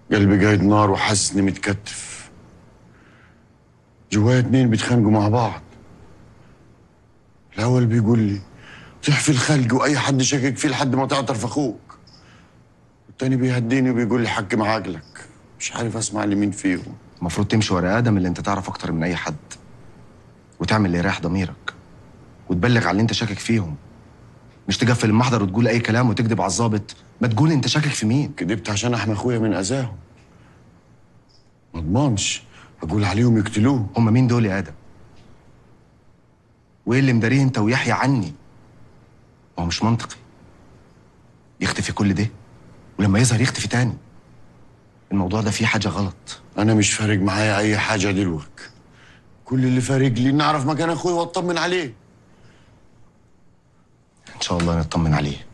قلبي قايد نار وحاسس اني متكتف جوايا اتنين بيتخانقوا مع بعض الاول بيقول لي طيح في الخلق واي حد شاكك فيه لحد ما تعطر اخوك والتاني بيهديني وبيقول لي حكم عقلك مش عارف اسمع لمين فيهم المفروض تمشي ورا ادم اللي انت تعرف اكتر من اي حد وتعمل اللي يريح ضميرك وتبلغ على اللي انت شاكك فيهم مش تقفل المحضر وتقول اي كلام وتكذب على الظابط ما تقول انت شاكك في مين كدبت عشان احمي اخويا من اذاهم ما اضمنش اقول عليهم يقتلوه هم مين دول يا ادم وايه اللي مداريه انت ويحيى عني ما هو مش منطقي يختفي كل ده ولما يظهر يختفي تاني الموضوع ده فيه حاجه غلط انا مش فارق معايا اي حاجه دلوقتي كل اللي فارق لي اني اعرف مكان اخويا واطمن عليه ان شاء الله نطمن عليه